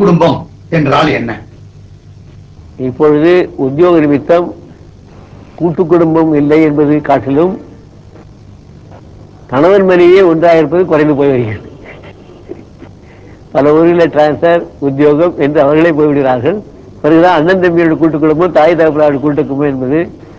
குடும்பம் என்றால் என்ன இப்பொழுது உத்தியோக நிமித்தம் கூட்டு குடும்பம் இல்லை என்பது காட்டிலும் கணவன் மனைவியே ஒன்றாயிருப்பது குறைந்து போய் வருகிறது பல ஊரில் டிரான்ஸ்பர் உத்தியோகம் என்று அவர்களே போய்விடுகிறார்கள் பிறகுதான் அண்ணன் தம்பியோட கூட்டு குடும்பம் தாய் தகப்பனோட கூட்டு குடும்பம் என்பது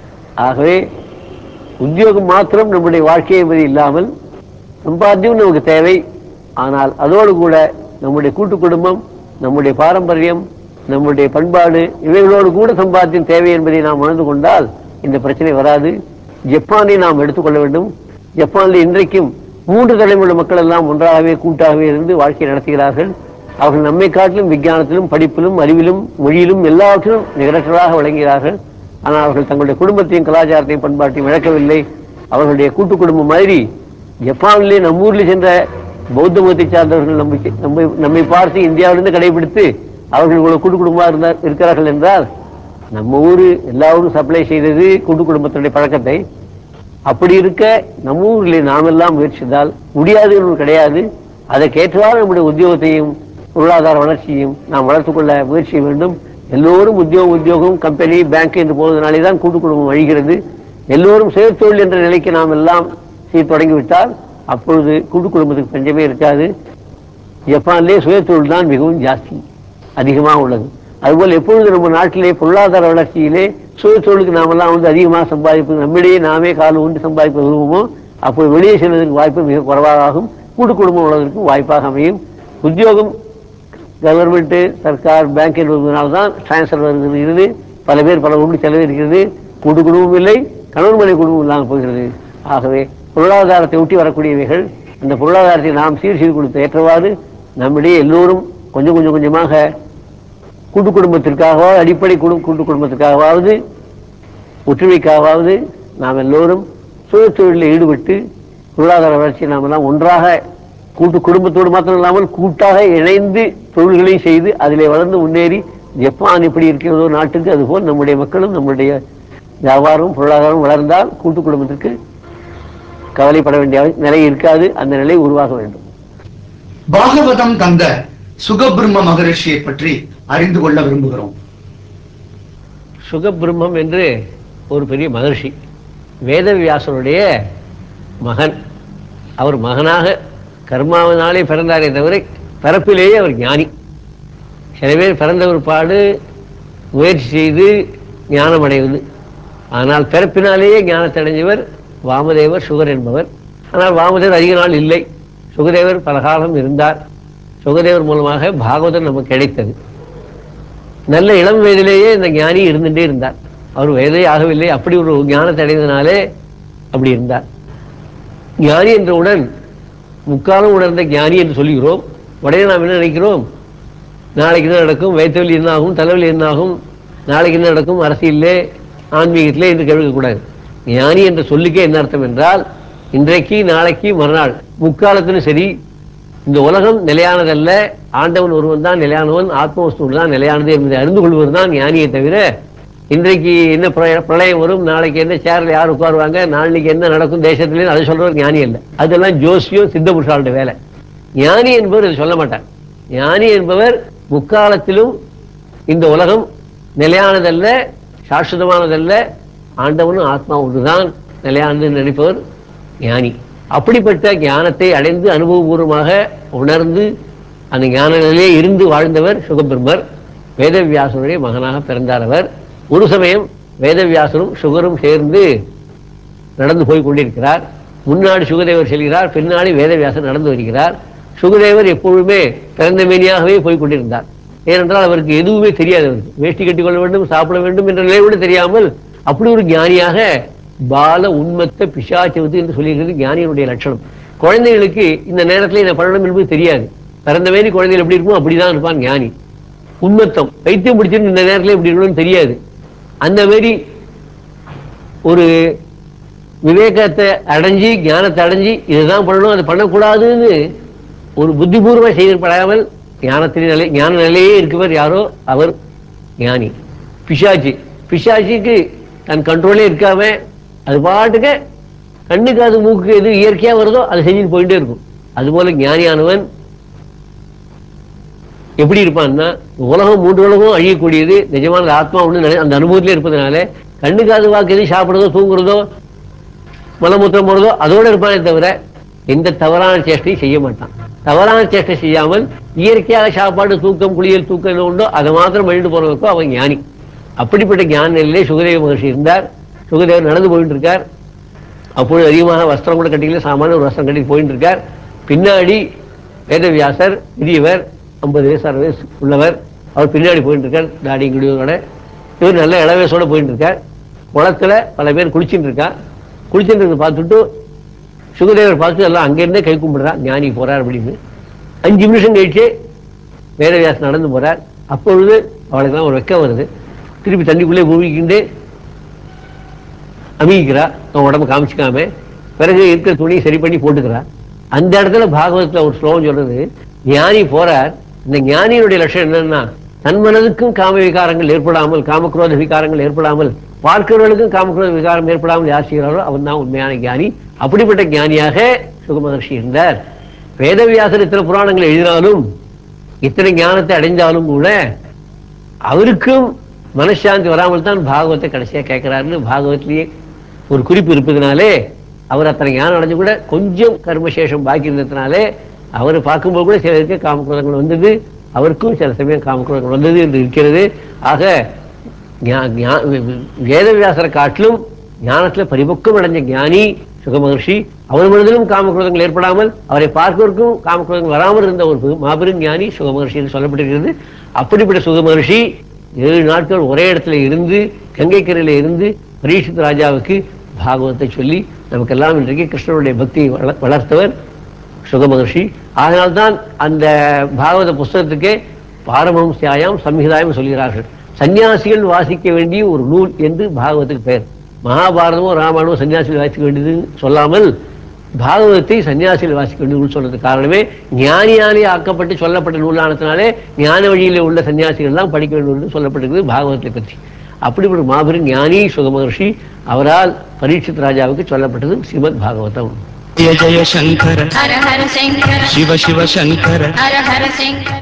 ஆகவே உத்தியோகம் மாத்திரம் நம்முடைய வாழ்க்கை என்பது இல்லாமல் சம்பாத்தியம் நமக்கு தேவை ஆனால் அதோடு கூட நம்முடைய கூட்டு குடும்பம் நம்முடைய பாரம்பரியம் நம்முடைய பண்பாடு இவைகளோடு கூட சம்பாத்தியம் தேவை என்பதை நாம் உணர்ந்து கொண்டால் இந்த பிரச்சனை வராது ஜப்பானை நாம் எடுத்துக்கொள்ள வேண்டும் ஜப்பானில் இன்றைக்கும் மூன்று தலைமுறை மக்கள் எல்லாம் ஒன்றாகவே கூட்டாகவே இருந்து வாழ்க்கை நடத்துகிறார்கள் அவர்கள் நம்மை காட்டிலும் விஞ்ஞானத்திலும் படிப்பிலும் அறிவிலும் மொழியிலும் எல்லாவற்றிலும் நிகரற்றதாக விளங்குகிறார்கள் ஆனால் அவர்கள் தங்களுடைய குடும்பத்தையும் கலாச்சாரத்தையும் பண்பாட்டையும் இழக்கவில்லை அவர்களுடைய கூட்டு குடும்பம் மாதிரி ஜப்பானிலே நம்ம ஊரில் சென்ற பௌத்த மதத்தை சார்ந்தவர்கள் நம்மை நம்மை நம்மை பார்த்து இந்தியாவிலிருந்து கடைபிடித்து அவர்கள் இவ்வளவு கூட்டு குடும்பமாக இருந்தார் இருக்கிறார்கள் என்றால் நம்ம ஊரு எல்லா ஊரும் சப்ளை செய்தது கூட்டு குடும்பத்தினுடைய பழக்கத்தை அப்படி இருக்க நம்ம ஊரில் நாமெல்லாம் முயற்சித்தால் முடியாது என்று கிடையாது அதற்கேற்றவாறு நம்முடைய உத்தியோகத்தையும் பொருளாதார வளர்ச்சியையும் நாம் வளர்த்துக் கொள்ள முயற்சி செய்ய வேண்டும் எல்லோரும் உத்தியோகம் உத்தியோகம் கம்பெனி பேங்க் என்று போவதனாலே தான் கூட்டு குடும்பம் அழிகிறது எல்லோரும் சுயத்தொழில் என்ற நிலைக்கு நாம் எல்லாம் செய்ய தொடங்கிவிட்டால் அப்பொழுது கூட்டு குடும்பத்துக்கு பஞ்சமே இருக்காது ஜப்பானிலே சுயத்தொழில் தான் மிகவும் ஜாஸ்தி அதிகமாக உள்ளது அதுபோல் எப்பொழுது நம்ம நாட்டிலே பொருளாதார வளர்ச்சியிலே சுயத்தொழிலுக்கு நாமெல்லாம் வந்து அதிகமாக சம்பாதிப்பது நம்மிடையே நாமே கால் உண்டு சம்பாதிப்ப விரும்புமோ அப்போது வெளியே செல்வதற்கு வாய்ப்பு மிக குறைவாக ஆகும் கூட்டு குடும்பம் உள்ளதற்கு வாய்ப்பாக அமையும் உத்தியோகம் கவர்மெண்ட் சர்க்கார் பேங்க் என்பதனால தான் டிரான்ஸ்ஃபர் வருகிறது பல பேர் பல உண்டு செலவழிக்கிறது கூட்டு குடும்பம் இல்லை கணவன் மனை குடும்பம் இல்லாமல் போகிறது ஆகவே பொருளாதாரத்தை ஒட்டி வரக்கூடியவைகள் அந்த பொருளாதாரத்தை நாம் சீர் செய்து கொடுத்த ஏற்றவாறு நம்மிடையே எல்லோரும் கொஞ்சம் கொஞ்சம் கொஞ்சமாக கூட்டு குடும்பத்திற்காகவாவது அடிப்படை குடும் கூட்டு குடும்பத்திற்காகவாவது ஒற்றுமைக்காகவாவது நாம் எல்லோரும் சுய தொழிலில் ஈடுபட்டு பொருளாதார வளர்ச்சி நாம் எல்லாம் ஒன்றாக கூட்டு குடும்பத்தோடு மாத்திரம் இல்லாமல் கூட்டாக இணைந்து தொழில்களையும் செய்து அதிலே வளர்ந்து முன்னேறி ஜப்பான் எப்படி இருக்கிறதோ நாட்டுக்கு அதுபோல் நம்முடைய மக்களும் நம்முடைய வியாபாரமும் பொருளாதாரம் வளர்ந்தால் கூட்டு குடும்பத்திற்கு கவலைப்பட வேண்டிய நிலை இருக்காது அந்த நிலை உருவாக வேண்டும் பாகவதம் தந்த சுகபிரம்ம மகரிஷியை பற்றி அறிந்து கொள்ள விரும்புகிறோம் சுகபிரம்மம் என்று ஒரு பெரிய மகர்ஷி வேதவியாசருடைய மகன் அவர் மகனாக கர்மாவினாலே பிறந்தாரே தவிர பிறப்பிலேயே அவர் ஞானி சில பேர் பிறந்த பிற்பாடு முயற்சி செய்து ஞானம் அடைவது ஆனால் பிறப்பினாலேயே ஞானத்தை அடைஞ்சவர் வாமதேவர் சுகர் என்பவர் ஆனால் வாமதேவர் அதிக நாள் இல்லை சுகதேவர் பல காலம் இருந்தார் சுகதேவர் மூலமாக பாகவதம் நமக்கு கிடைத்தது நல்ல இளம் வயதிலேயே இந்த ஞானி இருந்துட்டே இருந்தார் அவர் வயதே ஆகவில்லை அப்படி ஒரு ஞானத்தை அடைந்ததினாலே அப்படி இருந்தார் ஞானி என்றவுடன் முக்காலம் உணர்ந்த ஞானி என்று சொல்லுகிறோம் உடனே நாம் என்ன நினைக்கிறோம் நாளைக்கு என்ன நடக்கும் வயிற்றுவலி என்ன ஆகும் தலைவலி என்ன ஆகும் நாளைக்கு என்ன நடக்கும் அரசியலிலே ஆன்மீகத்திலே என்று கேட்கக்கூடாது ஞானி என்ற சொல்லுக்கே என்ன அர்த்தம் என்றால் இன்றைக்கு நாளைக்கு மறுநாள் முக்காலத்திலும் சரி இந்த உலகம் நிலையானதல்ல ஆண்டவன் ஒருவன் தான் நிலையானவன் ஆத்மவஸ்து தான் நிலையானது என்பதை அறிந்து கொள்வது தான் ஞானியை தவிர இன்றைக்கு என்ன பிரளய- பிரளயம் வரும் நாளைக்கு என்ன சேர்ல யார் உட்காருவாங்க நாளைக்கு என்ன நடக்கும் தேசத்திலே அதை சொல்றவர் ஞானி அல்ல அதெல்லாம் ஜோசியம் சித்த புருஷாளுடைய வேலை ஞானி என்பவர் இதை சொல்ல மாட்டார் ஞானி என்பவர் முக்காலத்திலும் இந்த உலகம் நிலையானதல்ல சாஸ்வதமானதல்ல ஆண்டவனும் ஆத்மா ஒன்றுதான் நிலையானது நினைப்பவர் ஞானி அப்படிப்பட்ட ஞானத்தை அடைந்து அனுபவபூர்வமாக உணர்ந்து அந்த ஞான நிலையிலே இருந்து வாழ்ந்தவர் சுகபிரம்மர் வேதவியாசனுடைய மகனாக பிறந்தார் அவர் ஒரு சமயம் வேதவியாசரும் சுகரும் சேர்ந்து நடந்து போய் கொண்டிருக்கிறார் முன்னாடி சுகதேவர் செல்கிறார் பின்னாடி வேதவியாசர் நடந்து வருகிறார் சுகதேவர் எப்பொழுதுமே பிறந்த மேனியாகவே போய் கொண்டிருந்தார் ஏனென்றால் அவருக்கு எதுவுமே தெரியாது அவருக்கு வேஷ்டி கட்டிக் கொள்ள வேண்டும் சாப்பிட வேண்டும் என்ற நிலை கூட தெரியாமல் அப்படி ஒரு ஞானியாக பால உண்மத்த பிசாச்சுவது என்று சொல்லியிருக்கிறது ஞானியினுடைய லட்சணம் குழந்தைகளுக்கு இந்த நேரத்தில் இதை பண்ணணும் என்பது தெரியாது பிறந்த மேனி குழந்தைகள் எப்படி இருக்குமோ அப்படிதான் இருப்பான் ஞானி உண்மத்தம் பைத்தியம் பிடிச்சிருந்து இந்த நேரத்தில் எப்படி இருக்கணும்னு தெரியாது அந்த மாதிரி ஒரு விவேகத்தை அடைஞ்சு ஞானத்தை அடைஞ்சு இதுதான் பண்ணணும் அதை பண்ணக்கூடாதுன்னு ஒரு புத்திபூர்வம் செய்யப்படாமல் ஞானத்தின் நிலை ஞான நிலையே இருக்கவர் யாரோ அவர் ஞானி பிசாச்சி பிசாச்சிக்கு தன் கண்ட்ரோலே இருக்காம அது பாட்டுக்கு கண்ணுக்கு அது மூக்கு எது இயற்கையா வருதோ அதை செஞ்சுட்டு போயிட்டே இருக்கும் அதுபோல ஞானியானவன் எப்படி இருப்பான்னா உலகம் மூன்று உலகம் அழியக்கூடியது நிஜமான ஆத்மா ஒண்ணு நினை- அந்த அனுபவத்திலே இருப்பதனால கண்ணு காது வாக்கு எது சாப்பிடுறதோ தூங்குறதோ மலமூத்திரம் போறதோ அதோட இருப்பானே தவிர எந்த தவறான சேஷ்டையும் செய்ய மாட்டான் தவறான சேஷ்டை செய்யாமல் இயற்கையாக சாப்பாடு தூக்கம் குளியல் தூக்கம் என்ன உண்டோ அதை மாத்திரம் வழிட்டு போறதுக்கோ அவன் ஞானி அப்படிப்பட்ட ஞான நிலையிலே சுகதேவ மகர்ஷி இருந்தார் சுகதேவர் நடந்து போயிட்டு இருக்கார் அப்பொழுது அதிகமாக வஸ்திரம் கூட கட்டிக்கல சாமானிய ஒரு வஸ்திரம் கட்டி போயிட்டு இருக்கார் பின்னாடி வேதவியாசர் பெரியவர் ஐம்பது வயசு அறுபது வயசு உள்ளவர் அவர் பின்னாடி போயிட்டு இருக்கார் தாடி குடியோட இவர் நல்ல இளவயசோட போயிட்டு இருக்கார் குளத்துல பல பேர் குளிச்சுட்டு இருக்கா குளிச்சுட்டு இருக்கிறத பார்த்துட்டு சுகதேவர் பார்த்து எல்லாம் அங்கிருந்தே கை கும்பிடுறா ஞானி போறார் அப்படின்னு அஞ்சு நிமிஷம் கழிச்சு வேதவியாசர் நடந்து போறார் அப்பொழுது அவளுக்கெல்லாம் ஒரு வெக்கம் வருது திருப்பி தண்ணிக்குள்ளே மூழ்கிக்கிண்டு அமிக்கிறா அவன் உடம்பு காமிச்சிக்காம பிறகு இருக்கிற துணியை சரி பண்ணி போட்டுக்கிறா அந்த இடத்துல பாகவதத்துல ஒரு ஸ்லோகம் சொல்றது ஞானி போறார் இந்த ஞானியினுடைய லட்சணம் என்னன்னா தன் மனதுக்கும் காம விகாரங்கள் ஏற்படாமல் காமக்ரோத விகாரங்கள் ஏற்படாமல் பார்க்கிறவர்களுக்கும் காமக்ரோத விகாரம் ஏற்படாமல் யார் செய்கிறாரோ அவன் தான் உண்மையான ஞானி அப்படிப்பட்ட ஞானியாக சுகமகர்ஷி இருந்தார் வேதவியாசர் இத்தனை புராணங்கள் எழுதினாலும் இத்தனை ஞானத்தை அடைந்தாலும் கூட அவருக்கும் மனசாந்தி வராமல் தான் பாகவத்தை கடைசியா கேட்கிறாருன்னு பாகவத்திலேயே ஒரு குறிப்பு இருப்பதனாலே அவர் அத்தனை ஞானம் அடைஞ்சு கூட கொஞ்சம் கர்மசேஷம் பாக்கி இருந்ததுனாலே அவர் பார்க்கும்போது கூட சிலருக்கு காமக்ரோதங்கள் வந்தது அவருக்கும் சில சமயம் காமக்ரோதங்கள் வந்தது என்று இருக்கிறது ஆக ஞா- ஞா- வேதவியாசரை காட்டிலும் ஞானத்துல பரிபக்குவம் அடைஞ்ச ஞானி சுகமகர்ஷி அவர் மனதிலும் காமக்ரோதங்கள் ஏற்படாமல் அவரை பார்ப்பதற்கும் காமக்ரோதங்கள் வராமல் இருந்த ஒரு பெரும் மாபெரும் ஞானி சுகமகர்ஷி என்று சொல்லப்பட்டிருக்கிறது அப்படிப்பட்ட சுகமகர்ஷி ஏழு நாட்கள் ஒரே இடத்துல இருந்து கங்கைக்கரையில இருந்து பரீட்சித் ராஜாவுக்கு பாகவத்தை சொல்லி நமக்கெல்லாம் இன்றைக்கு கிருஷ்ணனுடைய பக்தியை வள- வளர்த்தவர் சுகமகர்ஷி அதனால்தான் அந்த பாகவத புஸ்தகத்துக்கே பாரமம்சியாயம் சம்ஹிதாயம் சொல்கிறார்கள் சன்னியாசிகள் வாசிக்க வேண்டிய ஒரு நூல் என்று பாகவத்துக்கு பெயர் மகாபாரதமோ ராமாயணமோ சன்னியாசிகள் வாசிக்க வேண்டியதுன்னு சொல்லாமல் பாகவதத்தை சன்னியாசிகள் வாசிக்க வேண்டிய நூல் சொல்றதுக்கு காரணமே ஞானியாலே ஆக்கப்பட்டு சொல்லப்பட்ட நூலானதுனாலே ஞான வழியிலே உள்ள சன்னியாசிகள் தான் படிக்க வேண்டும் என்று சொல்லப்பட்டிருக்கிறது பாகவத்தை பற்றி அப்படிப்பட்ட மாபெரும் ஞானி சுகமகர்ஷி அவரால் பரீட்சித் ராஜாவுக்கு சொல்லப்பட்டது ஸ்ரீமத் பாகவதம் जय जय शङ्कर हर हर शङ्कर शिव शिव शङ्कर हर हर शङ्कर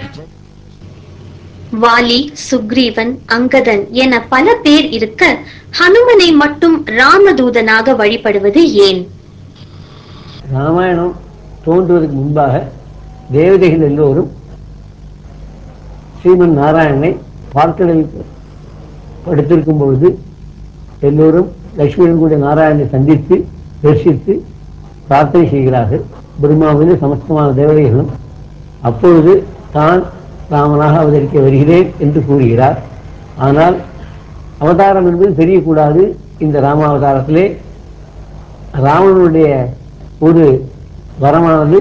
வாலி சுக்ரீவன் அங்கதன் என பல பேர் இருக்க ஹனுமனை மட்டும் ராமதூதனாக வழிபடுவது ஏன் ராமாயணம் தோன்றுவதற்கு முன்பாக தேவதைகள் எல்லோரும் ஸ்ரீமன் நாராயணனை பார்க்கடலில் படுத்திருக்கும் பொழுது எல்லோரும் லட்சுமியுடன் கூடிய நாராயணனை சந்தித்து தரிசித்து பிரார்த்தனை செய்கிறார்கள் பிரம்மாவிலே சமஸ்தமான தேவதைகளும் அப்பொழுது தான் ராமனாக அவதரிக்க வருகிறேன் என்று கூறுகிறார் ஆனால் அவதாரம் என்பது தெரியக்கூடாது இந்த ராமாவதாரத்திலே ராவணனுடைய ஒரு வரமானது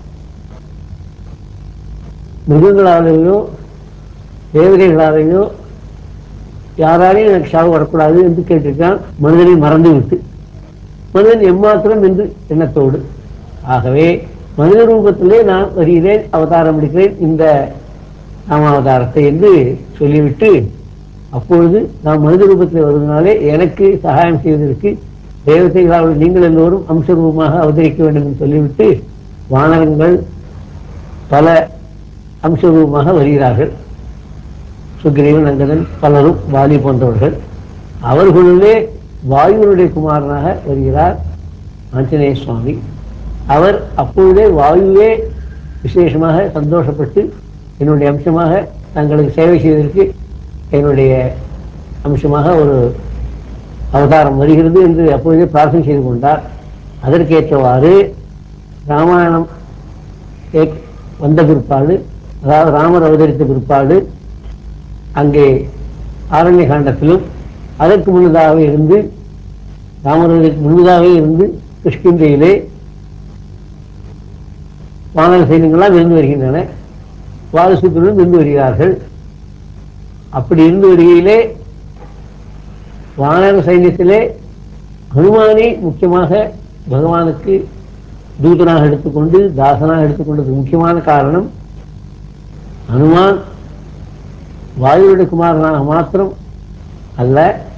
மிருகங்களாலேயோ தேவதைகளாலேயோ யாராலையும் எனக்கு சாவு வரக்கூடாது என்று கேட்டிருக்கான் மனிதனை மறந்து விட்டு மனிதன் எம்மாத்திரம் என்று எண்ணத்தோடு ஆகவே மனித ரூபத்திலே நான் வருகிறேன் அவதாரம் எடுக்கிறேன் இந்த ராமாவதாரத்தை என்று சொல்லிவிட்டு அப்பொழுது நான் மனித ரூபத்தில் வருவதனாலே எனக்கு சகாயம் செய்வதற்கு தேவதைகளால் நீங்கள் எல்லோரும் அம்சரூபமாக அவதரிக்க வேண்டும் என்று சொல்லிவிட்டு வானரங்கள் பல அம்சரூபமாக வருகிறார்கள் சுக்ரீவன் அங்கதன் பலரும் வாலி போன்றவர்கள் அவர்களுள்ளே வாயுனுடைய குமாரனாக வருகிறார் ஆஞ்சநேய சுவாமி அவர் அப்பொழுதே வாயுவே விசேஷமாக சந்தோஷப்பட்டு என்னுடைய அம்சமாக தங்களுக்கு சேவை செய்வதற்கு என்னுடைய அம்சமாக ஒரு அவதாரம் வருகிறது என்று அப்பொழுதே பிரார்த்தனை செய்து கொண்டார் அதற்கேற்றவாறு ராமாயணம் ஏக்- வந்த பிற்பாடு அதாவது ராமர் அவதரித்த பிற்பாடு அங்கே ஆரண்ய காண்டத்திலும் அதற்கு முன்னதாகவே இருந்து ராமருக்கு முன்னதாகவே இருந்து கிருஷ்ணகிரியிலே வானர சைன்யங்களாம் இருந்து வருகின்றன வாரசுத்தருடன் இருந்து வருகிறார்கள் அப்படி இருந்து வருகையிலே வானர சைன்யத்திலே ஹனுமானை முக்கியமாக பகவானுக்கு தூதனாக எடுத்துக்கொண்டு தாசனாக எடுத்துக்கொண்டதுக்கு முக்கியமான காரணம் ஹனுமான் வாயுடைய குமாரனாக மாத்திரம் அல்ல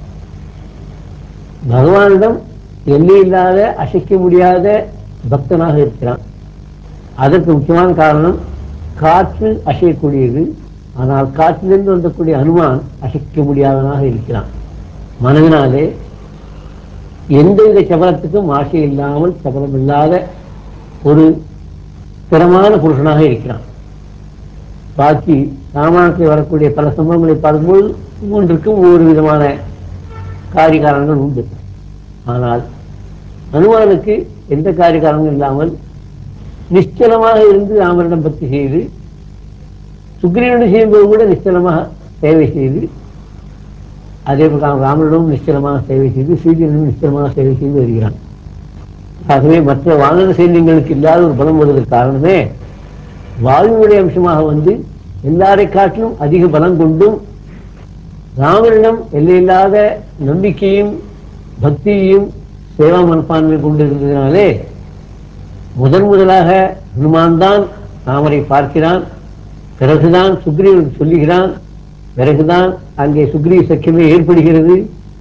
பகவானிடம் எல்லையில்லாத அசைக்க முடியாத பக்தனாக இருக்கிறான் அதற்கு முக்கியமான காரணம் காற்று அசையக்கூடியது ஆனால் காற்றிலிருந்து வந்தக்கூடிய அனுமான் அசைக்க முடியாதவனாக இருக்கிறான் மனதினாலே எந்தவித சபலத்துக்கும் ஆசை இல்லாமல் சபலம் இல்லாத ஒரு ஸ்திரமான புருஷனாக இருக்கிறான் பாக்கி ராமாயணத்தில் வரக்கூடிய பல சம்பவங்களை பார்க்கும்போது ஒவ்வொன்றுக்கும் ஒவ்வொரு விதமான காரிகாரணங்கள் உண்டு ஆனால் அனுமானுக்கு எந்த காரிகாரணமும் இல்லாமல் நிச்சலமாக இருந்து ராமனிடம் பக்தி செய்து சுக்ரீவனுடன் செய்யும்போது கூட நிச்சலமாக சேவை செய்து அதே பிரகாரம் ராமனிடமும் நிச்சலமாக சேவை செய்து சீரியனும் நிச்சலமாக சேவை செய்து வருகிறான் ஆகவே மற்ற வானர சைன்யங்களுக்கு இல்லாத ஒரு பலம் வருவதற்கு காரணமே வாயுவுடைய அம்சமாக வந்து எல்லாரை காட்டிலும் அதிக பலம் கொண்டும் ராமனிடம் எல்லையில்லாத நம்பிக்கையும் பக்தியையும் சேவா மனப்பான்மை கொண்டிருந்ததினாலே முதன் முதலாக ஹனுமான் தான் ராமரை பார்க்கிறான் பிறகுதான் சுக்ரீவன் சொல்லுகிறான் பிறகுதான் அங்கே சுக்ரீவ சக்கியமே ஏற்படுகிறது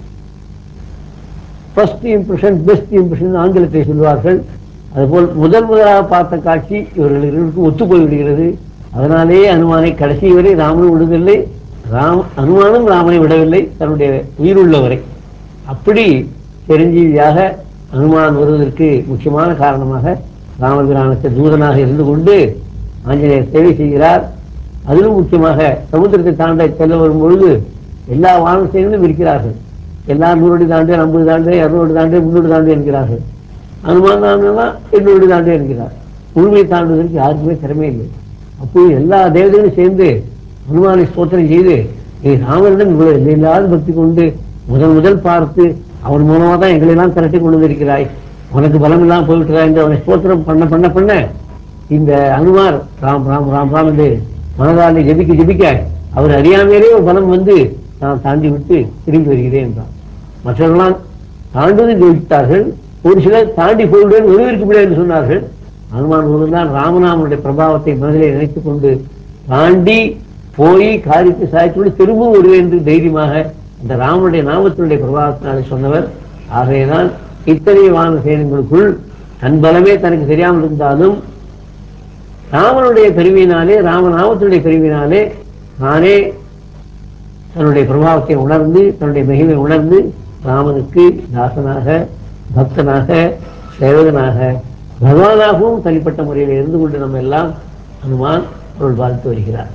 ஃபர்ஸ்ட் இம்ப்ரெஷன் பெஸ்ட் இம்ப்ரெஷன் ஆங்கிலத்தை சொல்வார்கள் அதுபோல் முதல் முதலாக பார்த்த காட்சி இவர்கள் இருவருக்கும் ஒத்து போய்விடுகிறது அதனாலேயே அனுமானை கடைசி வரை ராமனும் விடுவதில்லை ராம் அனுமானும் ராமனை விடவில்லை தன்னுடைய உயிருள்ளவரை அப்படி சிரஞ்சீவியாக அனுமான் வருவதற்கு முக்கியமான காரணமாக ராமபிரானுக்கு தூதனாக இருந்து கொண்டு ஆஞ்சநேயர் சேவை செய்கிறார் அதிலும் முக்கியமாக சமுத்திரத்தை தாண்ட செல்ல வரும் பொழுது எல்லா வானம் சேர்ந்தும் இருக்கிறார்கள் எல்லா நூறு தாண்டு ஐம்பது தாண்டு இருநூறு தாண்டு முன்னூறு தாண்டு என்கிறார்கள் அனுமான் தாண்டா எண்ணூறு தாண்டு என்கிறார் முழுமையை தாண்டுவதற்கு யாருக்குமே திறமை இல்லை அப்போது எல்லா தேவதைகளும் சேர்ந்து அனுமானை ஸ்தோத்திரம் செய்து நீ ராமனிடம் இவ்வளவு இல்லாத பக்தி கொண்டு முதல் முதல் பார்த்து அவன் மூலமா தான் எங்களை எல்லாம் திரட்டி கொண்டு வந்திருக்கிறாய் உனக்கு பலம் இல்லாமல் போய்விட்டாய் என்று அவனை ஸ்தோத்திரம் பண்ண பண்ண பண்ண இந்த அனுமார் ராம் ராம் ராம் ராம் என்று மனதாலே ஜெபிக்க ஜெபிக்க அவர் அறியாமையிலே ஒரு பலம் வந்து நான் தாண்டி விட்டு திரும்பி வருகிறேன் என்றான் மற்றவர்களாம் தாண்டுவது ஜெயித்தார்கள் ஒரு சிலர் தாண்டி போய்விடுவேன் ஒருவருக்கு முடியாது என்று சொன்னார்கள் அனுமான் ஒருவன் ராமநாமனுடைய பிரபாவத்தை மனதிலே நினைத்துக் கொண்டு தாண்டி போய் காரியத்தை சாய்த்துள்ளி திரும்பவும் வருவேன் என்று தைரியமாக அந்த ராமனுடைய நாமத்தினுடைய பிரபாவத்தினாலே சொன்னவர் ஆகையினால் இத்தனை வான சேனங்களுக்குள் தன் பலமே தனக்கு தெரியாமல் இருந்தாலும் ராமனுடைய பெருமையினாலே ராமநாமத்தினுடைய பெருமையினாலே நானே தன்னுடைய பிரபாவத்தை உணர்ந்து தன்னுடைய மகிமை உணர்ந்து ராமனுக்கு தாசனாக பக்தனாக சேவகனாக பகவானாகவும் தனிப்பட்ட முறையில் இருந்து கொண்டு நம்ம எல்லாம் ஹனுமான் அருள் வாழ்த்து வருகிறார்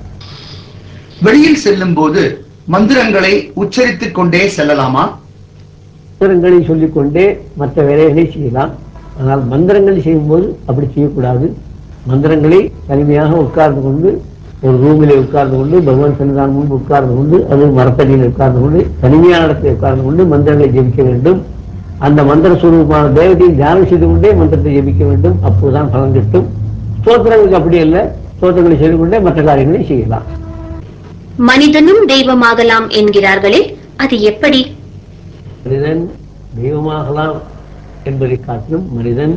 வெளியில் செல்லும் போது மந்திரங்களை உச்சரித்துக் கொண்டே செல்லலாமா மந்திரங்களை சொல்லிக்கொண்டே மற்ற வேலைகளை செய்யலாம் ஆனால் மந்திரங்களை செய்யும்போது அப்படி செய்யக்கூடாது மந்திரங்களை தனிமையாக உட்கார்ந்து கொண்டு ஒரு ரூமிலே உட்கார்ந்து கொண்டு பகவான் சன்னிதானம் முன்பு உட்கார்ந்து கொண்டு அது மரத்தடியில் உட்கார்ந்து கொண்டு தனிமையான இடத்தில் உட்கார்ந்து கொண்டு மந்திரங்களை ஜெபிக்க வேண்டும் அந்த மந்திர சுரூபமான தேவதையை தியானம் செய்து கொண்டே மந்திரத்தை ஜெபிக்க வேண்டும் அப்போதுதான் பலன் கிட்டும் ஸ்தோத்திரங்களுக்கு அப்படி அல்ல ஸ்தோத்திரங்களை செய்து கொண்டே மற்ற காரியங்களை செய்யலாம் மனிதனும் தெய்வமாகலாம் என்கிறார்களே அது எப்படி மனிதன் தெய்வமாகலாம் என்பதை காட்டிலும் மனிதன்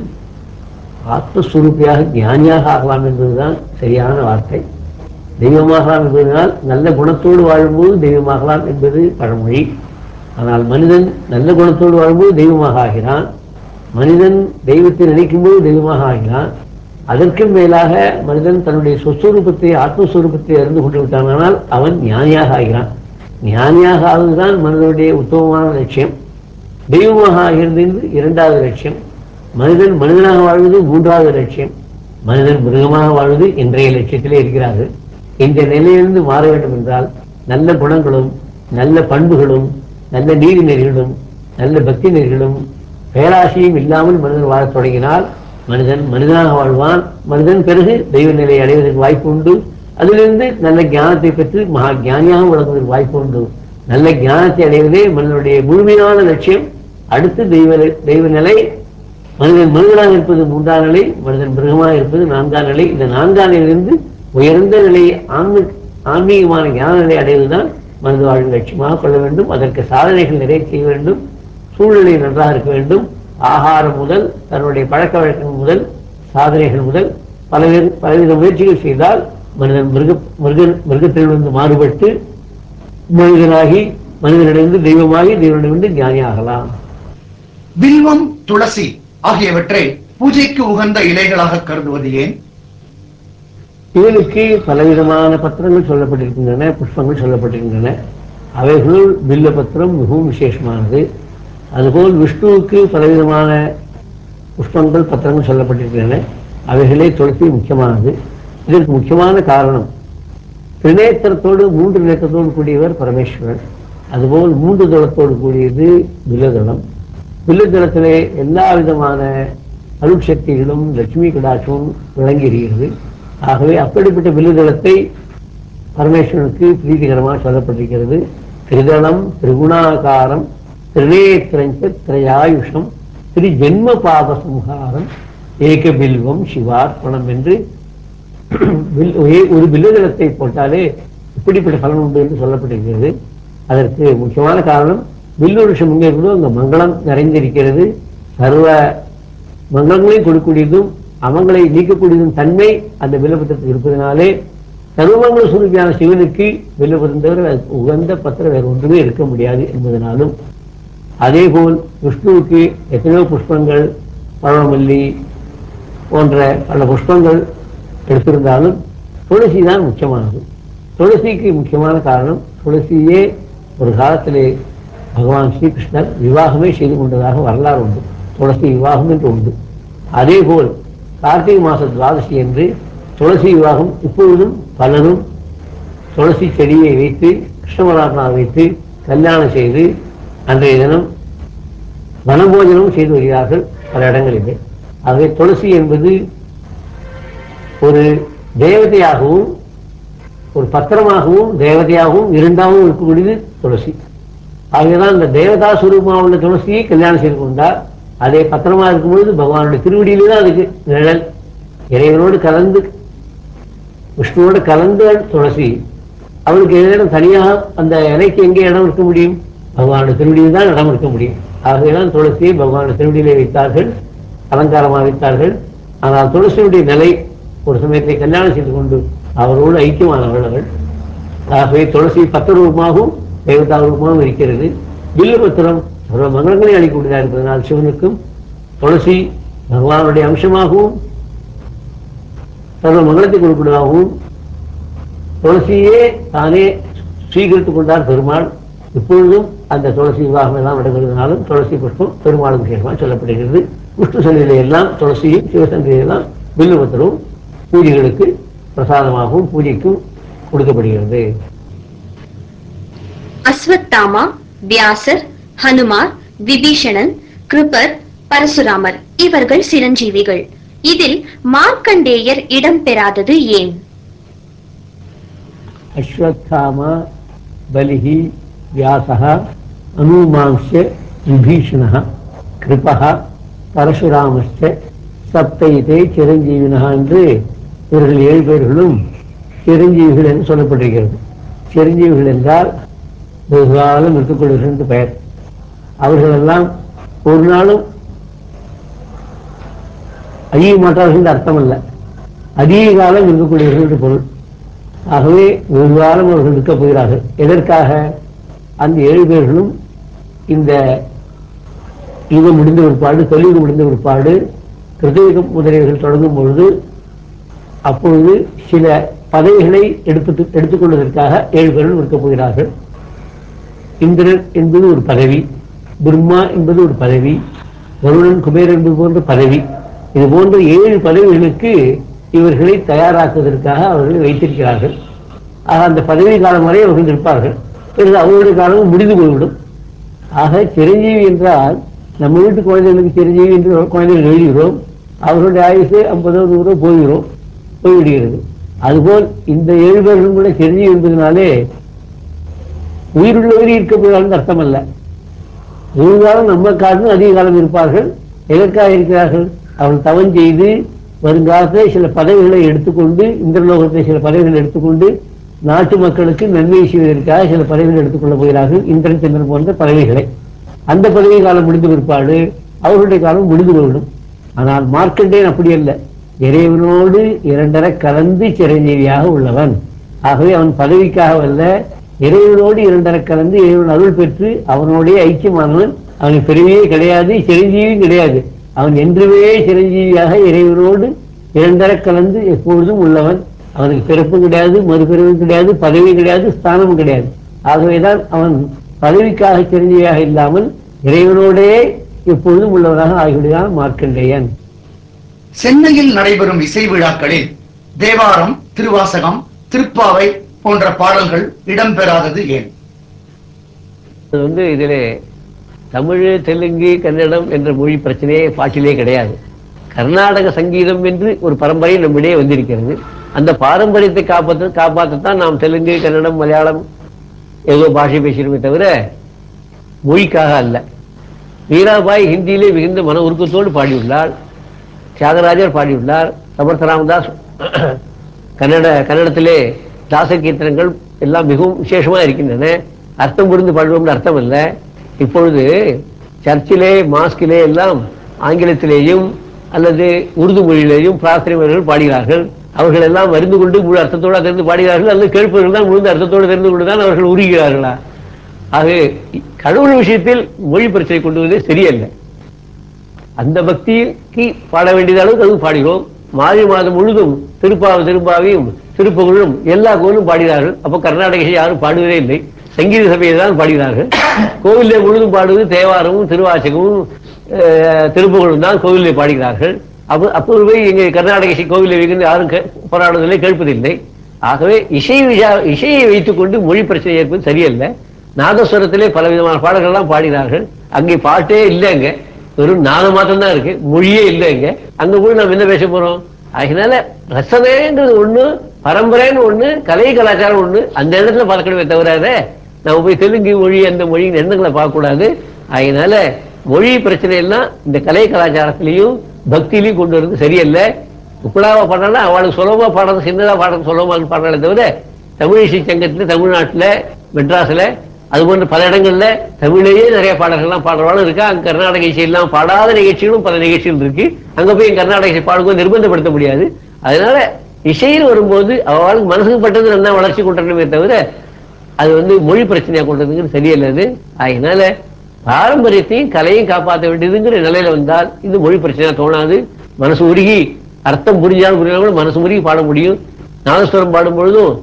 ஆத்மஸ்வரூபியாக ஞானியாக ஆகலாம் என்பதுதான் சரியான வார்த்தை தெய்வமாகலாம் என்பதனால் நல்ல குணத்தோடு வாழும்போது தெய்வமாகலாம் என்பது பழமொழி ஆனால் மனிதன் நல்ல குணத்தோடு வாழும்போது தெய்வமாக ஆகிறான் மனிதன் தெய்வத்தை நினைக்கும்போது தெய்வமாக ஆகிறான் அதற்கும் மேலாக மனிதன் தன்னுடைய சொஸ்வரூபத்தை ஆத்மஸ்வரூபத்தை அறிந்து கொண்டு விட்டானால் அவன் ஞானியாக ஆகிறான் ஞானியாக ஆவதுதான் மனிதனுடைய உத்தமமான லட்சியம் தெய்வமாக ஆகிறது என்று இரண்டாவது லட்சியம் மனிதன் மனிதனாக வாழ்வது மூன்றாவது லட்சியம் மனிதன் மிருகமாக வாழ்வது இன்றைய லட்சியத்திலே இருக்கிறார்கள் இந்த நிலையிலிருந்து மாற வேண்டும் என்றால் நல்ல குணங்களும் நல்ல பண்புகளும் நல்ல நீதி நெறிகளும் நல்ல பக்தி நெறிகளும் பேராசையும் இல்லாமல் மனிதன் வாழத் தொடங்கினால் மனிதன் மனிதனாக வாழ்வான் மனிதன் பிறகு தெய்வ நிலையை அடைவதற்கு வாய்ப்பு உண்டு அதிலிருந்து நல்ல ஞானத்தை பெற்று மகா ஞானியாக வளர்வதற்கு வாய்ப்பு உண்டு நல்ல ஞானத்தை அடைவதே மனிதனுடைய முழுமையான லட்சியம் அடுத்து தெய்வ தெய்வ நிலை மனிதன் மனிதனாக இருப்பது மூன்றாம் நிலை மனிதன் மிருகமாக இருப்பது நான்காம் நிலை இந்த நான்காம் நிலையிலிருந்து உயர்ந்த நிலை ஆன்ம ஆன்மீகமான ஞான நிலை அடைவதுதான் மனித வாழ்வின் லட்சியமாக கொள்ள வேண்டும் அதற்கு சாதனைகள் நிறைய செய்ய வேண்டும் சூழ்நிலை நன்றாக இருக்க வேண்டும் ஆகாரம் முதல் தன்னுடைய பழக்க வழக்கங்கள் முதல் சாதனைகள் முதல் பலவேறு பலவித முயற்சிகள் செய்தால் மனிதன் மிருக மிருக மிருகத்திலிருந்து மாறுபட்டு மனிதனாகி மனிதனிடமிருந்து தெய்வமாகி தெய்வனிடமிருந்து ஞானியாகலாம் வில்வம் துளசி ஆகியவற்றை பூஜைக்கு உகந்த இலைகளாக கருதுவது ஏன் இவனுக்கு பலவிதமான பத்திரங்கள் சொல்லப்பட்டிருக்கின்றன புஷ்பங்கள் சொல்லப்பட்டிருக்கின்றன அவைகளுள் வில்ல பத்திரம் மிகவும் விசேஷமானது அதுபோல் விஷ்ணுவுக்கு பலவிதமான புஷ்பங்கள் பத்திரங்கள் சொல்லப்பட்டிருக்கின்றன அவைகளே துளசி முக்கியமானது இதற்கு முக்கியமான காரணம் திரிநேத்திரத்தோடு மூன்று நேத்திரத்தோடு கூடியவர் பரமேஸ்வரன் அதுபோல் மூன்று தளத்தோடு கூடியது வில்லதளம் வில்லதளத்திலே எல்லா விதமான அருட்சக்திகளும் லட்சுமி கடாட்சமும் விளங்கி இருக்கிறது ஆகவே அப்படிப்பட்ட வில்லுதளத்தை பரமேஸ்வரனுக்கு பிரீதிகரமாக சொல்லப்பட்டிருக்கிறது திரிதளம் திரிகுணாகாரம் திரிநேத்திரஞ்ச திரையாயுஷம் திரி ஜென்ம பாப சம்ஹாரம் ஏக பில்வம் சிவார்ப்பணம் என்று வில்- ஒரே- ஒரு வில்லுதளத்தை போட்டாலே இப்படிப்பட்ட பலன் உண்டு என்று சொல்லப்பட்டிருக்கிறது அதற்கு முக்கியமான காரணம் வில்லுருஷம் எங்கே இருக்குதோ அங்க மங்களம் நிறைந்திருக்கிறது சர்வ மங்களங்களையும் கொடுக்கக்கூடியதும் அமங்களை நீக்கக்கூடியதும் தன்மை அந்த வில்லபத்திரத்தில் இருப்பதனாலே சர்வமங்கள சுரூபியான சிவனுக்கு வில்லபத்திரம் தவிர அதுக்கு உகந்த பத்திரம் வேறு ஒன்றுமே இருக்க முடியாது என்பதனாலும் அதேபோல் விஷ்ணுவுக்கு எத்தனையோ புஷ்பங்கள் பழமல்லி போன்ற பல புஷ்பங்கள் எடுத்திருந்தாலும் துளசி தான் முக்கியமானது துளசிக்கு முக்கியமான காரணம் துளசியே ஒரு காலத்திலே பகவான் ஸ்ரீகிருஷ்ணர் விவாகமே செய்து கொண்டதாக வரலாறு உண்டு துளசி விவாகம் என்று உண்டு அதேபோல் கார்த்திகை மாச துவாதசி என்று துளசி விவாகம் இப்பொழுதும் பலரும் துளசி செடியை வைத்து கிருஷ்ணவராத்மா வைத்து கல்யாணம் செய்து அன்றைய தினம் வனபோஜனம் செய்து வருகிறார்கள் பல இடங்களிலே ஆகவே துளசி என்பது ஒரு தேவதையாகவும் ஒரு பத்திரமாகவும் தேவதையாகவும் இரண்டாகவும் இருக்கக்கூடியது துளசி ஆகவேதான் இந்த தேவதா சுரூபமா உள்ள துளசியை கல்யாணம் செய்து கொண்டார் அதே பத்திரமா இருக்கும் பொழுது பகவானுடைய திருவடியிலே தான் அதுக்கு நிழல் இறைவனோடு கலந்து விஷ்ணுவோடு கலந்த துளசி அவருக்கு ஏதேனும் தனியாக அந்த இலைக்கு எங்கே இடம் இருக்க முடியும் பகவானுடைய திருவடியில் தான் இடம் இருக்க முடியும் ஆகவேதான் துளசியை பகவானுடைய திருவடியிலே வைத்தார்கள் அலங்காரமாக வைத்தார்கள் ஆனால் துளசியுடைய நிலை ஒரு சமயத்தை கல்யாணம் செய்து கொண்டு அவரோடு ஐக்கியமானவர்கள் அவர்கள் ஆகவே துளசி பத்து ரூபமாகவும் தேவதா ரூபமாகவும் இருக்கிறது வில்லுபத்திரம் சர்வ மங்களங்களை அளிக்கக்கூடியதாக இருப்பதனால் சிவனுக்கும் துளசி பகவானுடைய அம்சமாகவும் சர்வ மங்களத்தை கொடுக்கூடியதாகவும் துளசியே தானே ஸ்வீகரித்துக் கொண்டார் பெருமாள் இப்பொழுதும் அந்த துளசி விவாகம் எல்லாம் நடைபெறுவதனாலும் துளசி புஷ்பம் பெருமாளுக்கு விசேஷமாக சொல்லப்படுகிறது விஷ்ணு சந்தையில எல்லாம் துளசியும் சிவசந்தையில எல்லாம் வில்லுபத்திரமும் பூஜைகளுக்கு பிரசாதமாகவும் பூஜைக்கும் கொடுக்கப்படுகிறது அஸ்வத்தாமா வியாசர் ஹனுமார் விபீஷணன் கிருபர் பரசுராமர் இவர்கள் சிரஞ்சீவிகள் இதில் மார்க்கண்டேயர் இடம்பெறாதது ஏன் அஸ்வத்தாமா பலிஹி வியாசः அனுமாंश्च விபீஷணः கிருபः பரசுராமஸ்ச சப்தைதே சிரஞ்சீவினஹா என்று இவர்கள் ஏழு பேர்களும் சிரஞ்சீவிகள் என்று சொல்லப்பட்டிருக்கிறது சிரஞ்சீவிகள் என்றால் வெகுகாலம் இருக்கக்கூடியவர்கள் என்று பெயர் அவர்களெல்லாம் ஒரு நாளும் அழிய மாட்டார்கள் என்று அர்த்தம் அல்ல அதிக காலம் இருக்கக்கூடியவர்கள் என்று பொருள் ஆகவே ஒரு காலம் அவர்கள் இருக்கப் போகிறார்கள் எதற்காக அந்த ஏழு பேர்களும் இந்த யுகம் முடிந்த பிற்பாடு கலியுகம் முடிந்த பிற்பாடு கிருதயுகம் முதலியவர்கள் தொடங்கும் பொழுது அப்பொழுது சில பதவிகளை எடுத்து எடுத்துக்கொள்வதற்காக ஏழு பேர்கள் இருக்கப் போகிறார்கள் இந்திரன் என்பது ஒரு பதவி பிரம்மா என்பது ஒரு பதவி வருணன் குபேரன் என்பது போன்ற பதவி இது போன்ற ஏழு பதவிகளுக்கு இவர்களை தயாராக்குவதற்காக அவர்களை வைத்திருக்கிறார்கள் ஆக அந்த பதவி காலம் வரை அவர்கள் இருப்பார்கள் பிறகு அவருடைய காலமும் முடிந்து போய்விடும் ஆக சிரஞ்சீவி என்றால் நம்ம வீட்டு குழந்தைகளுக்கு சிரஞ்சீவி என்று குழந்தைகள் எழுதுகிறோம் அவர்களுடைய ஆயுசு ஐம்பதோ நூறோ போகிறோம் போய்விடுகிறது அதுபோல் இந்த ஏழு பேர்களும் கூட சிரஞ்சீவி என்பதனாலே உயிருள்ளவரை இருக்க போகிறார்கள் அர்த்தம் அல்ல ஒரு காலம் நம்ம காலம் அதிக காலம் இருப்பார்கள் எதற்காக இருக்கிறார்கள் அவர்கள் தவம் செய்து வருங்காலத்தில் சில பதவிகளை எடுத்துக்கொண்டு இந்திரலோகத்தை சில பதவிகளை எடுத்துக்கொண்டு நாட்டு மக்களுக்கு நன்மை செய்வதற்காக சில பதவிகளை எடுத்துக்கொள்ள போகிறார்கள் இந்திரன் சந்திரன் போன்ற பதவிகளை அந்த பதவி காலம் முடிந்த பிற்பாடு அவர்களுடைய காலம் முடிந்து போய்விடும் ஆனால் மார்க்கண்டேன் அப்படி அல்ல இறைவனோடு இரண்டரை கலந்து சிரஞ்சீவியாக உள்ளவன் ஆகவே அவன் பதவிக்காக அல்ல இறைவனோடு இரண்டரை கலந்து இறைவன் அருள் பெற்று அவனோடே ஐக்கியமானவன் அவனுக்கு பிறவியே கிடையாது சிரஞ்சீவியும் கிடையாது அவன் என்றுமே சிரஞ்சீவியாக இறைவனோடு இரண்டரை கலந்து எப்பொழுதும் உள்ளவன் அவனுக்கு பிறப்பும் கிடையாது மறுபிறவும் கிடையாது பதவியும் கிடையாது ஸ்தானமும் கிடையாது ஆகவேதான் அவன் பதவிக்காக சிரஞ்சீவியாக இல்லாமல் இறைவனோடே எப்பொழுதும் உள்ளவராக ஆகிவிடுகிறான் மார்க்கண்டேயன் சென்னையில் நடைபெறும் இசை விழாக்களில் தேவாரம் திருவாசகம் திருப்பாவை போன்ற பாடல்கள் இடம்பெறாதது ஏன் அது வந்து இதிலே தமிழ் தெலுங்கு கன்னடம் என்ற மொழி பிரச்சனையே பாட்டிலே கிடையாது கர்நாடக சங்கீதம் என்று ஒரு பரம்பரை நம்மிடையே வந்திருக்கிறது அந்த பாரம்பரியத்தை காப்பாற்ற காப்பாற்றத்தான் நாம் தெலுங்கு கன்னடம் மலையாளம் ஏதோ பாஷை பேசுகிறோமே தவிர மொழிக்காக அல்ல மீராபாய் ஹிந்தியிலே மிகுந்த மன உருக்கத்தோடு பாடியுள்ளார் தியாகராஜர் பாடியுள்ளார் சமர்த்த ராமதாஸ் கன்னட கன்னடத்திலே தாச கீர்த்தனங்கள் எல்லாம் மிகவும் விசேஷமா இருக்கின்றன அர்த்தம் புரிந்து பாடுவோம்னு அர்த்தம் அல்ல இப்பொழுது சர்ச்சிலே மாஸ்கிலே எல்லாம் ஆங்கிலத்திலேயும் அல்லது உருது மொழியிலேயும் பிரார்த்தனை மொழிகள் பாடுகிறார்கள் அவர்கள் எல்லாம் அறிந்து கொண்டு முழு அர்த்தத்தோடு தெரிந்து பாடுகிறார்கள் அல்லது கேட்பவர்கள் தான் முழு அர்த்தத்தோடு தெரிந்து கொண்டு தான் அவர்கள் உருகிறார்களா ஆக கடவுள் விஷயத்தில் மொழி பிரச்சனை கொண்டு வருவதே சரியல்ல அந்த பக்திக்கு பாட வேண்டியது அளவுக்கு அதுவும் பாடுகிறோம் மாறி மாதம் முழுதும் திருப்பாவை திருப்பாவையும் திருப்புகழும் எல்லா கோவிலும் பாடினார்கள் அப்ப கர்நாடக இசை யாரும் பாடுவதே இல்லை சங்கீத சபையை தான் பாடினார்கள் கோவிலே முழுதும் பாடுவது தேவாரமும் திருவாசகமும் அஹ், திருப்புகழும் தான் கோவிலே பாடுகிறார்கள் அப்போ அப்போது போய் எங்க கர்நாடக இசை கோவிலை வைக்கின்ற யாரும் கே- போராடுவதில்லை கேட்பதில்லை ஆகவே இசை விஷா- இசையை வைத்துக்கொண்டு மொழி பிரச்சனை ஏற்பது சரியல்ல நாதஸ்வரத்திலே பல விதமான பாடல்கள்லாம் பாடினார்கள் அங்கே பாட்டே இல்லைங்க வெறும் நாதம் மாத்திரம் தான் இருக்கு மொழியே இல்லைங்க அங்க போய் நம்ம என்ன பேச போறோம் அதனால ரசனைன்றது ஒண்ணு பரம்பரைன்னு ஒண்ணு கலை கலாச்சாரம் ஒண்ணு அந்த இடத்துல பார்க்கணுமே தவிர நம்ம போய் தெலுங்கு மொழி அந்த மொழி எண்ணங்களை பார்க்க கூடாது அதனால மொழி பிரச்சனை எல்லாம் இந்த கலை கலாச்சாரத்திலையும் பக்தியிலையும் கொண்டு வரது சரியல்ல உப்பலாவா பாடுறா அவளுக்கு சுலபமா பாடுறது சின்னதா பாடுறது சுலபமா பாடுறாளே தவிர தமிழ் இசை சங்கத்துல தமிழ்நாட்டுல மெட்ராஸ்ல அது போன்ற பல இடங்கள்ல தமிழையே நிறைய பாடல்கள்லாம் பாடுறவாளும் இருக்கா அங்க கர்நாடக இசை எல்லாம் பாடாத நிகழ்ச்சிகளும் பல நிகழ்ச்சிகள் இருக்கு அங்க போய் கர்நாடக இசை பாடும்போது நிர்பந்தப்படுத்த முடியாது அதனால இசையில் வரும்போது அவளுக்கு மனசுக்கு பட்டது நல்லா வளர்ச்சி கொண்டணுமே தவிர அது வந்து மொழி பிரச்சனையா கொண்டதுங்கிறது சரியல்லது அதனால பாரம்பரியத்தையும் கலையும் காப்பாற்ற வேண்டியதுங்கிற நிலையில வந்தால் இது மொழி பிரச்சனையா தோணாது மனசு உருகி அர்த்தம் புரிஞ்சாலும் புரியாலும் கூட மனசு உருகி பாட முடியும் நாதஸ்வரம் பாடும் பொழுதும்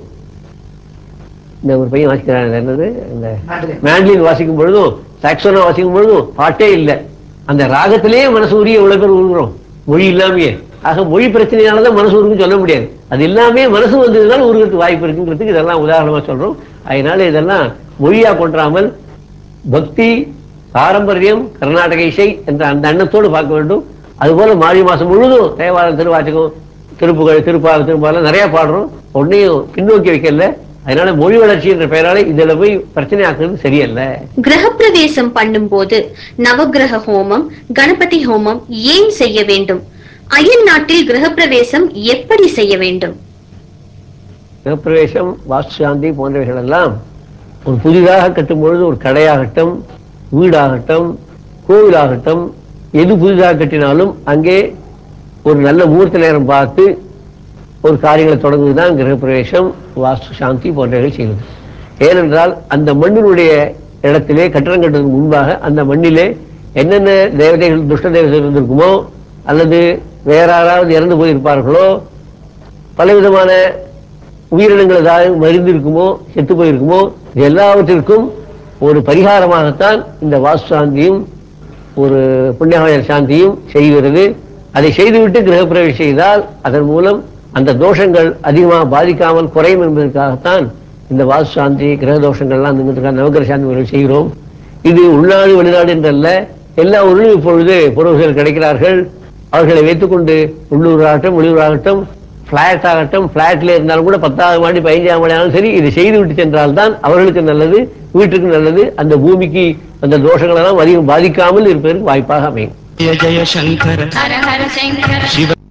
இந்த ஒரு பையன் வாசிக்கிறான் என்னது இந்த Mandolin. மேண்ட்லின் வாசிக்கும் பொழுதும் சாக்சோனா வாசிக்கும் பொழுதும் பாட்டே இல்லை அந்த ராகத்திலேயே மனசு உரிய எவ்வளவு பேர் உருகுறோம் மொழி இல்லாமையே ஆக மொழி பிரச்சனையாலதான் மனசு உருகுன்னு சொல்ல முடியாது அது இல்லாமே மனசு வந்ததுனால உருகிறதுக்கு வாய்ப்பு இருக்குங்கிறதுக்கு இதெல்லாம் உதாரணமா சொல்றோம் அதனால இதெல்லாம் மொழியா கொண்டாமல் பக்தி பாரம்பரியம் கர்நாடக இசை என்ற அந்த எண்ணத்தோடு பார்க்க வேண்டும் அதுபோல மாறி மாசம் முழுதும் தேவாரம் திருவாச்சகம் திருப்புகழ் திருப்பாவை திருப்பாலாம் நிறைய பாடுறோம் ஒன்னையும் பின்னோக்கி வைக்கல அதனால மொழி வளர்ச்சி என்ற பெயரால இதுல போய் பிரச்சனை ஆக்குறது சரியல்ல கிரகப்பிரவேசம் பண்ணும்போது நவக்கிரக ஹோமம் கணபதி ஹோமம் ஏன் செய்ய வேண்டும் அயல் நாட்டில் கிரகப்பிரவேசம் எப்படி செய்ய வேண்டும் கிரகப்பிரவேசம் வாஸ்து சாந்தி போன்றவைகள் எல்லாம் ஒரு புதிதாக கட்டும் பொழுது ஒரு கடையாகட்டும் வீடாகட்டும் கோவிலாகட்டும் எது புதிதாக கட்டினாலும் அங்கே ஒரு நல்ல முகூர்த்த நேரம் பார்த்து ஒரு காரியங்களை தொடங்குவதுதான் கிரகப்பிரவேசம் வாஸ்து சாந்தி போன்றவைகள் செய்வது ஏனென்றால் அந்த மண்ணினுடைய இடத்திலே கட்டடம் கட்டுறதுக்கு முன்பாக அந்த மண்ணிலே என்னென்ன தேவதைகள் துஷ்ட தேவதைகள் இருந்திருக்குமோ அல்லது வேற யாராவது இறந்து போயிருப்பார்களோ பலவிதமான உயிரினங்கள் ஏதாவது மருந்து இருக்குமோ செத்து போயிருக்குமோ இது எல்லாவற்றிற்கும் ஒரு பரிகாரமாகத்தான் இந்த வாஸ்து சாந்தியும் ஒரு புண்ணியவாயர் சாந்தியும் செய்கிறது அதை செய்துவிட்டு கிரகப்பிரவேசம் செய்தால் அதன் மூலம் அந்த தோஷங்கள் அதிகமாக பாதிக்காமல் குறையும் என்பதற்காகத்தான் இந்த வாஸ்து சாந்தி கிரக தோஷங்கள்லாம் இருந்துகிட்டு நவகிரக சாந்தி முறையில் செய்கிறோம் இது உள்நாடு வெளிநாடு என்றல்ல எல்லா ஊரிலும் இப்பொழுது பொருள்கள் கிடைக்கிறார்கள் அவர்களை வைத்துக்கொண்டு உள்ளூராகட்டும் வெளியூராகட்டும் பிளாட் ஆகட்டும் பிளாட்ல இருந்தாலும் கூட பத்தாவது மாடி பதினஞ்சாம் மாடி ஆனாலும் சரி இதை செய்து விட்டு சென்றால்தான் அவர்களுக்கு நல்லது வீட்டுக்கு நல்லது அந்த பூமிக்கு அந்த தோஷங்கள் எல்லாம் அதிகம் பாதிக்காமல் இருப்பதற்கு வாய்ப்பாக அமையும் जय जय शङ्कर हर हर शङ्कर शिव